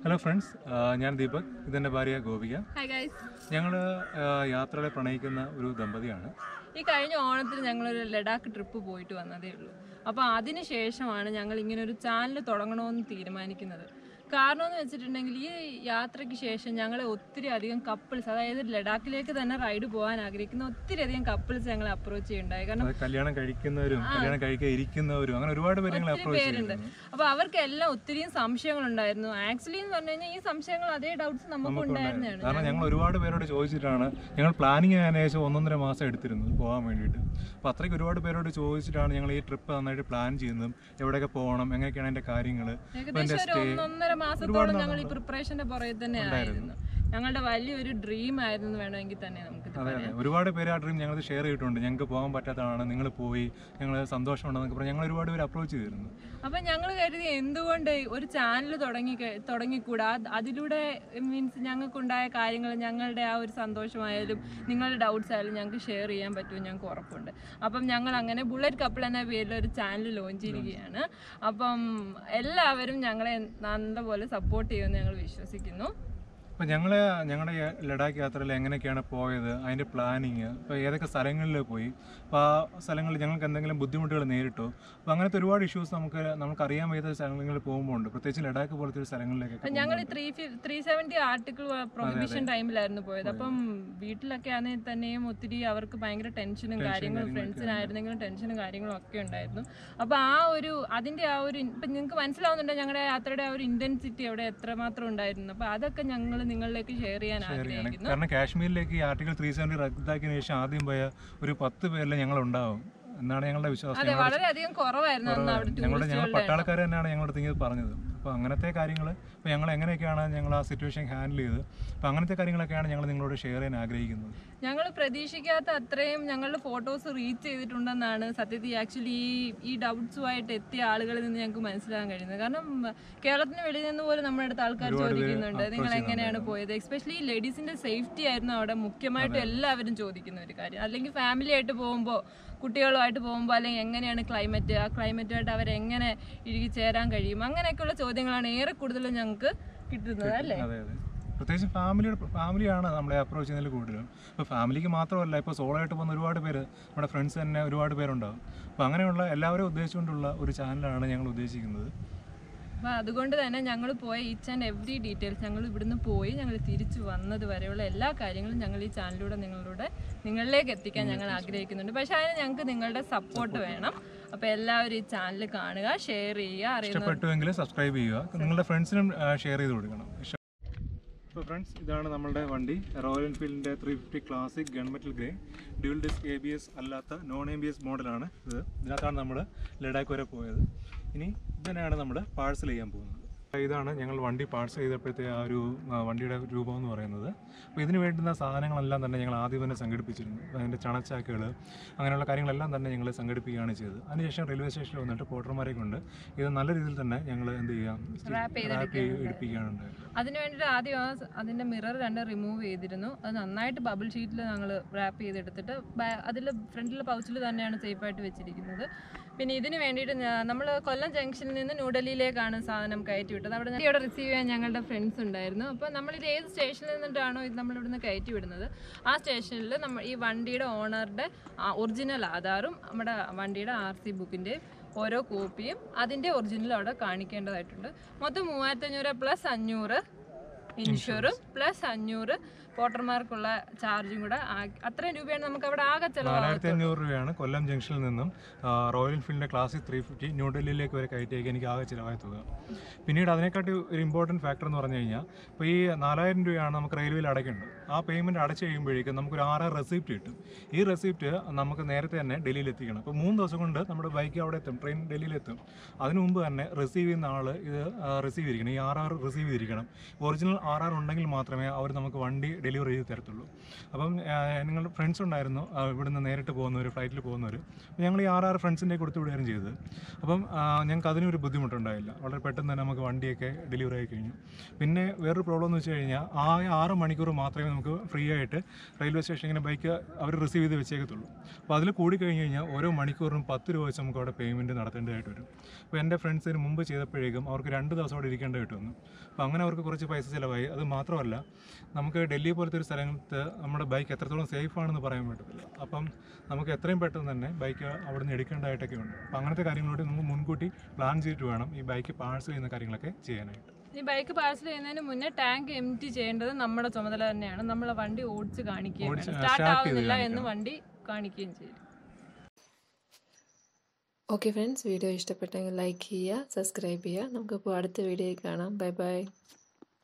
Hello friends ഞാൻ ദീപക് ഇതെൻ്റെ ഭാര്യ ഗോപിക ഹായ് ഗൈസ് ഞങ്ങൾ യാത്രകളെ പ്രണയിക്കുന്ന ഒരു ദമ്പതിയാണ് ഈ കഴിഞ്ഞ ഓണത്തിന് ഞങ്ങളൊരു ലഡാക്ക് ട്രിപ്പ് പോയിട്ട് വന്നതേ ഉള്ളൂ അപ്പോൾ അതിന് ശേഷമാണ് ഞങ്ങൾ ഇങ്ങനെ ഒരു ചാനൽ തുടങ്ങണമെന്ന് തീരുമാനിക്കുന്നത് കാരണം എന്ന് വെച്ചിട്ടുണ്ടെങ്കിൽ ഈ യാത്രയ്ക്ക് ശേഷം ഞങ്ങളെ ഒത്തിരി അധികം കപ്പിൾസ് അതായത് ലഡാക്കിലേക്ക് തന്നെ റൈഡ് പോകാൻ ആഗ്രഹിക്കുന്ന ഒത്തിരി അധികം കപ്പിൾസ് ഞങ്ങളെ അപ്രോച്ച് ചെയ്യുണ്ടായി കാരണം അത് കല്യാണം കഴിക്കുന്നവരും കല്യാണം കഴിക്കാൻ ഇരിക്കുന്നവരും അങ്ങനെ ഒരുപാട് പേര് ഞങ്ങളെ അപ്രോച്ച് പേരുണ്ട് ചെയ്തിരുന്നു അപ്പോൾ അവർക്കെല്ലാം ഒത്തിരിയും സംശയങ്ങളുണ്ടായിരുന്നു ആക്ച്വലി എന്ന് പറഞ്ഞു കഴിഞ്ഞാൽ ഈ സംശയങ്ങൾ അതേ ഡൗട്ട്സ് നമുക്ക് ഉണ്ടായിരുന്നതാണ് കാരണം ഞങ്ങൾ ഒരുപാട് പേരോട് ചോദിച്ചിട്ടാണ് ഞങ്ങൾ പ്ലാനിങ് ഏകദേശം ഒന്നൊന്നര മാസം എടുത്തിരുന്നു പോകാൻ വേണ്ടിയിട്ട് അപ്പോൾ അത്രയ്ക്ക് ഒരുപാട് പേരോട് ചോദിച്ചിട്ടാണ് ഞങ്ങൾ ഈ ട്രിപ്പ് നന്നായിട്ട് പ്ലാൻ ചെയ്യുന്നതും എവിടെയൊക്കെ പോകണം എങ്ങനെയൊക്കെയാണ് അതിൻ്റെ കാര്യങ്ങൾ ഏകദേശം ഒരു ഒന്നൊന്നര മാസത്തോളം ഞങ്ങൾ ഈ പ്രിപ്പറേഷന്റെ പുറകെ തന്നെ ആയിരുന്നു ഞങ്ങളുടെ വലിയൊരു ഡ്രീം ആയിരുന്നു എന്ന് വേണമെങ്കിൽ തന്നെ നമുക്ക് ഇത് അതെ അതെ ഒരുപാട് പേര് ആ ഡ്രീം ഞങ്ങൾ ഷെയർ ചെയ്തിട്ടുണ്ട് ഞങ്ങൾക്ക് പോകാൻ പറ്റാത്തതാണ് നിങ്ങൾ പോയി ഞങ്ങൾ സന്തോഷമുണ്ടെന്നൊക്കെ പറഞ്ഞ് ഞങ്ങൾ ഒരുപാട് പേര് അപ്രോച്ച് ചെയ്തിരുന്നു അപ്പൊ ഞങ്ങൾ കരുതി എന്തുകൊണ്ട് ഒരു ചാനൽ തുടങ്ങി കഴി- തുടങ്ങിക്കൂടാ അത് അതിലൂടെ മീൻസ് ഞങ്ങൾക്കുണ്ടായ കാര്യങ്ങൾ ഞങ്ങളുടെ ആ ഒരു സന്തോഷമായാലും നിങ്ങളുടെ ഡൗട്ട്സ് ആയാലും ഞങ്ങൾക്ക് ഷെയർ ചെയ്യാൻ പറ്റുമെന്ന് ഞങ്ങൾക്ക് ഉറപ്പുണ്ട് അപ്പം ഞങ്ങൾ അങ്ങനെ ബുള്ളറ്റ് കപ്പിൾ എന്ന പേരിൽ ഒരു ചാനൽ ലോഞ്ച് ചെയ്യുകയാണ് അപ്പം എല്ലാവരും ഞങ്ങളെ നല്ലപോലെ സപ്പോർട്ട് ചെയ്യുമെന്ന് ഞങ്ങൾ വിശ്വസിക്കുന്നു അപ്പോൾ ഞങ്ങൾ ഞങ്ങളുടെ ഈ ലഡാക്ക് യാത്രയിൽ എങ്ങനെയൊക്കെയാണ് പോയത് അതിൻ്റെ പ്ലാനിങ് ഇപ്പോൾ ഏതൊക്കെ സ്ഥലങ്ങളിൽ പോയി അപ്പോൾ ആ സ്ഥലങ്ങളിൽ ഞങ്ങൾക്ക് എന്തെങ്കിലും ബുദ്ധിമുട്ടുകൾ നേരിട്ടോ അപ്പോൾ അങ്ങനത്തെ ഒരുപാട് ഇഷ്യൂസ് നമുക്ക് നമുക്ക് അറിയാൻ വയ്യാത്ത സ്ഥലങ്ങളിൽ പോകുമ്പോൾ ഉണ്ട് പ്രത്യേകിച്ച് ലഡാക്ക് പോലത്തെ ഒരു സ്ഥലങ്ങളിലേക്കൊക്കെ ഞങ്ങൾ three three seventy article prohibition ടൈമിലായിരുന്നു പോയത് അപ്പം വീട്ടിലൊക്കെ ആണെങ്കിൽ തന്നെയും ഒത്തിരി അവർക്ക് ഭയങ്കര ടെൻഷനും കാര്യങ്ങളും ഫ്രണ്ട്സിനായിരുന്നെങ്കിലും ടെൻഷനും കാര്യങ്ങളും ഒക്കെ ഉണ്ടായിരുന്നു അപ്പോൾ ആ ഒരു അതിൻ്റെ ആ ഒരു ഇപ്പം നിങ്ങൾക്ക് മനസ്സിലാവുന്നുണ്ട് ഞങ്ങളുടെ യാത്രയുടെ ആ ഒരു ഇൻറ്റൻസിറ്റി അവിടെ എത്രമാത്രം ഉണ്ടായിരുന്നു അപ്പോൾ അതൊക്കെ ഞങ്ങൾ നിങ്ങളിലേക്ക് ഷെയർ ചെയ്യാൻ ആഗ്രഹിക്കുന്നു കാരണം കാശ്മീരിലേക്ക് ഈ ആർട്ടിക്കിൾ ത്രീ സെവൻറ്റി റദ്ദാക്കിയതിനു ശേഷം ആദ്യം പോയ ഒരു പത്ത് പേരിൽ ഞങ്ങൾ ഉണ്ടാവും എന്നാണ് ഞങ്ങളുടെ വിശ്വാസം അതെ വളരെയധികം കുറവായിരുന്നു അന്ന് അവിടെ ഞങ്ങളുടെ ഞങ്ങൾ ടൂറിസ്റ്റുകളുടെ പട്ടാളക്കാർ തന്നെയാണ് ഞങ്ങളുടെ അടുത്ത് ഇങ്ങനെ പറഞ്ഞത് അപ്പോൾ അങ്ങനത്തെ കാര്യങ്ങൾ ഇപ്പോൾ ഞങ്ങൾ എങ്ങനെയൊക്കെയാണ് ഞങ്ങൾ ആ സിറ്റുവേഷൻ ഹാൻഡിൽ ചെയ്ത് അപ്പോൾ അങ്ങനത്തെ കാര്യങ്ങളൊക്കെയാണ് ഞങ്ങൾ നിങ്ങളോട് ഷെയർ ചെയ്യാൻ ആഗ്രഹിക്കുന്നത് ഞങ്ങൾ പ്രതീക്ഷിക്കാത്ത അത്രയും ഞങ്ങളുടെ ഫോട്ടോസ് റീച്ച് ചെയ്തിട്ടുണ്ടെന്നാണ് സത്യത്തിൽ ആക്ച്വലി ഈ ഈ ഡൗട്ട്സുമായിട്ട് എത്തിയ ആളുകളിൽ നിന്ന് ഞങ്ങൾക്ക് മനസ്സിലാക്കാൻ കഴിയുന്നത് കാരണം കേരളത്തിന് വെളിയിൽ നിന്ന് പോലും നമ്മുടെ അടുത്ത് ആൾക്കാർ ചോദിക്കുന്നുണ്ട് നിങ്ങൾ എങ്ങനെയാണ് പോയത് എസ്പെഷ്യലി ലേഡീസിന്റെ സേഫ്റ്റി ആയിരുന്നു അവിടെ മുഖ്യമായിട്ടും എല്ലാവരും ചോദിക്കുന്ന ഒരു കാര്യം അല്ലെങ്കിൽ ഫാമിലി ആയിട്ട് പോകുമ്പോൾ കുട്ടികളുമായിട്ട് പോകുമ്പോൾ അല്ലെങ്കിൽ എങ്ങനെയാണ് ക്ലൈമറ്റ് ആ ക്ലൈമറ്റുമായിട്ട് അവരെങ്ങനെ ഇഴുകി ചേരാൻ കഴിയും അങ്ങനെയൊക്കെയുള്ള ചോദ്യങ്ങളാണ് ഏറെ കൂടുതലും ഞങ്ങൾക്ക് കിട്ടുന്നത് അല്ലേ അതെ അതെ പ്രത്യേകിച്ച് ഫാമിലിയുടെ ഫാമിലിയാണ് നമ്മളെ അപ്രോച്ച് ചെയ്യുന്നതിൽ കൂടുതലും ഇപ്പോൾ ഫാമിലിക്ക് മാത്രമല്ല ഇപ്പോൾ സോളോ ആയിട്ട് പോകുന്ന ഒരുപാട് പേര് നമ്മുടെ ഫ്രണ്ട്സ് തന്നെ ഒരുപാട് പേരുണ്ടാവും അപ്പോൾ അങ്ങനെയുള്ള എല്ലാവരെയും ഉദ്ദേശിച്ചുകൊണ്ടുള്ള ഒരു ചാനലാണ് ഞങ്ങൾ ഉദ്ദേശിക്കുന്നത് അപ്പോൾ അതുകൊണ്ട് തന്നെ ഞങ്ങൾ പോയ ഈച്ച് ആൻഡ് എവറി ഡീറ്റെയിൽസ് ഞങ്ങൾ ഇവിടുന്ന് പോയി ഞങ്ങൾ തിരിച്ചു വന്നത് വരെയുള്ള എല്ലാ കാര്യങ്ങളും ഞങ്ങൾ ഈ ചാനലിലൂടെ നിങ്ങളിലൂടെ നിങ്ങളിലേക്ക് എത്തിക്കാൻ ഞങ്ങൾ ആഗ്രഹിക്കുന്നുണ്ട് പക്ഷേ അതിന് ഞങ്ങൾക്ക് നിങ്ങളുടെ സപ്പോർട്ട് വേണം അപ്പോൾ എല്ലാവരും ഈ ചാനൽ കാണുക ഷെയർ ചെയ്യുക അറിയുന്ന ഇഷ്ടപ്പെട്ടുവെങ്കിൽ സബ്സ്ക്രൈബ് ചെയ്യുക നിങ്ങളുടെ ഫ്രണ്ട്സിനും ഷെയർ ചെയ്ത് കൊടുക്കണം ഇപ്പോൾ ഫ്രണ്ട്സ് ഇതാണ് നമ്മളുടെ വണ്ടി റോയൽ എൻഫീൽഡിൻ്റെ three fifty classic gunmetal grey dual disc A B S അല്ലാത്ത നോൺ എ ബി എസ് മോഡലാണ് ഇത് ഇതിനകത്താണ് നമ്മൾ ലഡാക്ക് വരെ പോയത് ഇനി ഇതിനാണ് നമ്മൾ പാഴ്സൽ ചെയ്യാൻ പോകുന്നത് ഇതാണ് ഞങ്ങൾ വണ്ടി പാഴ്സൽ ചെയ്തപ്പോഴത്തെ ആ ഒരു ആ, വണ്ടിയുടെ രൂപം എന്ന് പറയുന്നത് അപ്പോൾ ഇതിന് വേണ്ടുന്ന സാധനങ്ങളെല്ലാം തന്നെ ഞങ്ങൾ ആദ്യം തന്നെ സംഘടിപ്പിച്ചിരുന്നു അതിൻ്റെ ചണച്ചാക്കുകൾ അങ്ങനെയുള്ള കാര്യങ്ങളെല്ലാം തന്നെ ഞങ്ങൾ സംഘടിപ്പിക്കുകയാണ് ചെയ്തത് അതിനുശേഷം റെയിൽവേ സ്റ്റേഷനിൽ വന്നിട്ട് പോട്ടർമാരെ കൊണ്ട് ഇത് നല്ല രീതിയിൽ തന്നെ ഞങ്ങൾ എന്ത് ചെയ്യാം Wrap റാപ്പ് എടുപ്പിക്കുകയാണ് ഉണ്ടായത് അതിന് വേണ്ടിയിട്ട് ആദ്യം ആ സ- അതിന്റെ മിറർ രണ്ട് റിമൂവ് ചെയ്തിരുന്നു അത് നന്നായിട്ട് ബബിൾ ഷീറ്റിൽ ഞങ്ങൾ റാപ്പ് ചെയ്തെടുത്തിട്ട് അതിൽ ഫ്രണ്ടിലെ പൗച്ചിൽ തന്നെയാണ് സേഫായിട്ട് വെച്ചിരിക്കുന്നത് പിന്നെ ഇതിന് വേണ്ടിയിട്ട് നമ്മൾ കൊല്ലം ജംഗ്ഷനിൽ നിന്ന് ന്യൂഡൽഹിയിലേക്കാണ് സാധനം കയറ്റി വിട്ടത് അവിടെ നിന്ന് ഇവിടെ റിസീവ് ചെയ്യാൻ ഞങ്ങളുടെ ഫ്രണ്ട്സ് ഉണ്ടായിരുന്നു അപ്പോൾ നമ്മളിത് ഏത് സ്റ്റേഷനിൽ നിന്നിട്ടാണോ ഇത് നമ്മൾ ഇവിടുന്ന് കയറ്റി വിടുന്നത് ആ സ്റ്റേഷനിൽ നമ്മൾ ഈ വണ്ടിയുടെ ഓണറുടെ ഒറിജിനൽ ആധാറും നമ്മുടെ വണ്ടിയുടെ ആർ സി ബുക്കിൻ്റെ ഓരോ കോപ്പിയും അതിൻ്റെ ഒറിജിനൽ അവിടെ കാണിക്കേണ്ടതായിട്ടുണ്ട് മൊത്തം മൂവായിരത്തഞ്ഞൂറ് പ്ലസ് അഞ്ഞൂറ് ഇൻഷുറും പ്ലസ് അഞ്ഞൂറ് പോട്ടർമാർക്കുള്ള ചാർജും കൂടെ ആ- അത്രയും രൂപയാണ് നമുക്ക് അവിടെ ആകെ ചിലവാകുന്നത് നാലായിരത്തി അഞ്ഞൂറ് രൂപയാണ് കൊല്ലം ജംഗ്ഷനിൽ നിന്നും ആ, റോയൽ എൻഫീൽഡിൻ്റെ ക്ലാസിക് ത്രീ ഫിഫ്റ്റി ന്യൂഡൽഹിയിലേക്ക് വരെ കയറ്റിയേക്ക് എനിക്ക് ആകെ ചിലവായ തുക പിന്നീട് അതിനെക്കാട്ടി ഒരു ഇമ്പോർട്ടൻറ്റ് ഫാക്ടർ എന്ന് പറഞ്ഞു കഴിഞ്ഞാൽ ഇപ്പോൾ ഈ നാലായിരം രൂപയാണ് നമുക്ക് റെയിൽവേയിൽ അടയ്ക്കേണ്ടത് ആ പേയ്മെൻറ്റ് അടച്ചു കഴിയുമ്പോഴേക്കും നമുക്കൊരു ആറ് റെസിപ്റ്റ് കിട്ടും ഈ റെസിപ്റ്റ് നമുക്ക് നേരത്തെ തന്നെ ഡൽഹിയിൽ എത്തിക്കണം അപ്പോൾ മൂന്ന് ദിവസം കൊണ്ട് നമ്മുടെ ബൈക്ക് അവിടെ എത്തും ട്രെയിൻ ഡൽഹിയിലെത്തും അതിനു മുമ്പ് തന്നെ റിസീവ് ചെയ്യുന്ന ആൾ ഇത് റിസീവ് ചെയ്തിരിക്കണം ഈ ആർ ആർ റിസീവ് ചെയ്തിരിക്കണം ഒറിജിനൽ ആർ ആർ ഉണ്ടെങ്കിൽ മാത്രമേ അവർ നമുക്ക് വണ്ടി ഡെലിവറി ചെയ്ത് തരത്തുള്ളൂ അപ്പം ആ, നിങ്ങളുടെ ഫ്രണ്ട്സ് ഉണ്ടായിരുന്നു ആ, ഇവിടുന്ന് നേരിട്ട് പോകുന്നവർ ഫ്ലൈറ്റിൽ പോകുന്നവർ ഞങ്ങൾ ഈ ആറാറ് ഫ്രണ്ട്സിൻ്റെ കൊടുത്തു വിടുകയും ചെയ്തത് അപ്പം ആ, ഞങ്ങൾക്ക് അതിനൊരു ബുദ്ധിമുട്ടുണ്ടായില്ല വളരെ പെട്ടെന്ന് തന്നെ നമുക്ക് വണ്ടിയൊക്കെ ഡെലിവറി ആയി കഴിഞ്ഞു പിന്നെ വേറൊരു പ്രോബ്ലം എന്ന് വെച്ച് കഴിഞ്ഞാൽ ആ ആറ് മണിക്കൂർ മാത്രമേ നമുക്ക് ഫ്രീ ആയിട്ട് റെയിൽവേ സ്റ്റേഷൻ ഇങ്ങനെ ബൈക്ക് അവർ റിസീവ് ചെയ്ത് വെച്ചേക്കത്തുള്ളൂ അപ്പോൾ അതിൽ കൂടി കഴിഞ്ഞ് കഴിഞ്ഞാൽ ഓരോ മണിക്കൂറിനും പത്ത് രൂപ വെച്ച് നമുക്ക് അവിടെ പേയ്മെൻറ്റ് നടത്തേണ്ടതായിട്ട് വരും അപ്പോൾ എൻ്റെ ഫ്രണ്ട്സിന് മുമ്പ് ചെയ്തപ്പോഴേക്കും അവർക്ക് രണ്ട് ദിവസം അവിടെ ഇരിക്കേണ്ടതായിട്ട് വന്നു അപ്പോൾ അങ്ങനെ അവർക്ക് കുറച്ച് പൈസ ചിലവായി അത് മാത്രമല്ല നമുക്ക് ഡൽഹി പോലത്തെ ഒരു സ്ഥലത്ത് നമ്മുടെ ബൈക്ക് എത്രത്തോളം സേഫ് ആണെന്ന് പറയാൻ പറ്റത്തില്ല അപ്പം നമുക്ക് എത്രയും പെട്ടെന്ന് തന്നെ ബൈക്ക് അവിടെ നിന്ന് എടുക്കേണ്ടതായിട്ടൊക്കെ ഉണ്ട് അപ്പോൾ അങ്ങനത്തെ കാര്യങ്ങളോട് നമുക്ക് മുൻകൂട്ടി പ്ലാൻ ചെയ്തിട്ട് വേണം ഈ ബൈക്ക് പാഴ്സൽ ചെയ്യുന്ന കാര്യങ്ങളൊക്കെ ചെയ്യാനായിട്ട് ഈ ബൈക്ക് പാഴ്സൽ ചെയ്യുന്നതിന് മുന്നേ ടാങ്ക് എം ടി ചെയ്യേണ്ടത് നമ്മുടെ ചുമതല തന്നെയാണ് നമ്മളെ വണ്ടി ഓടിച്ച് കാണിക്കുകയും ഓടിച്ച് വേണം. start സ്റ്റാർട്ട് ചെയ്ത് ആവുന്നില്ല എന്ന് കാണിക്കണം. വണ്ടി കാണിക്കുകയും ചെയ്യും ഓക്കെ ഫ്രണ്ട്സ് വീഡിയോ ഇഷ്ടപ്പെട്ടെങ്കിൽ ലൈക്ക് ചെയ്യുക സബ്സ്ക്രൈബ് ചെയ്യുക നമുക്കിപ്പോൾ അടുത്ത വീഡിയോയിൽ കാണാം ബൈ ബൈ